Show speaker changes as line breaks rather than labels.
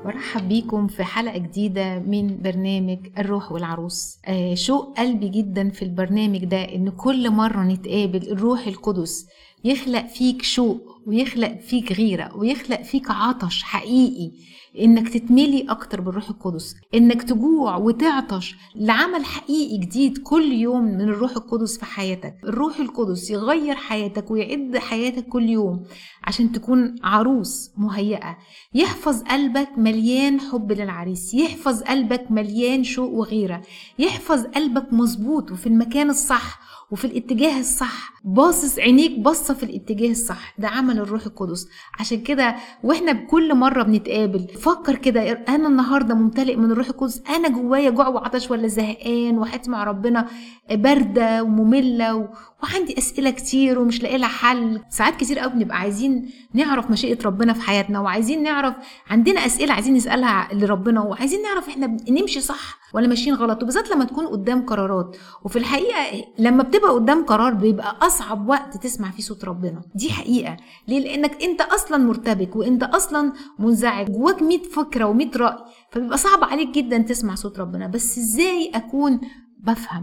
برحب بيكم في حلقة جديدة من برنامج الروح والعروس آه شوق قلبي جدا في البرنامج ده ان كل مرة نتقابل الروح القدس يخلق فيك شوق ويخلق فيك غيرة ويخلق فيك عطش حقيقي انك تتملي اكتر بالروح القدس انك تجوع وتعطش لعمل حقيقي جديد كل يوم من الروح القدس في حياتك الروح القدس يغير حياتك ويعد حياتك كل يوم عشان تكون عروس مهيئة يحفظ قلبك مليان حب للعريس يحفظ قلبك مليان شوق وغيرة يحفظ قلبك مظبوط وفي المكان الصح وفي الاتجاه الصح باصص عينيك باصه في الاتجاه الصح ده عمل الروح القدس عشان كده واحنا بكل مره بنتقابل فكر كده انا النهارده ممتلئ من الروح القدس انا جوايا جوع وعطش ولا زهقان وحياتي مع ربنا بارده وممله و... وعندي اسئله كتير ومش لاقي لها حل ساعات كتير قوي بنبقى عايزين نعرف مشيئه ربنا في حياتنا وعايزين نعرف عندنا اسئله عايزين نسالها لربنا وعايزين نعرف احنا نمشي صح ولا ماشيين غلط وبالذات لما تكون قدام قرارات وفي الحقيقه لما بتبقى قدام قرار بيبقى اصعب وقت تسمع فيه صوت ربنا دي حقيقه ليه لانك انت اصلا مرتبك وانت اصلا منزعج جواك 100 فكره و100 راي فبيبقى صعب عليك جدا تسمع صوت ربنا بس ازاي اكون بفهم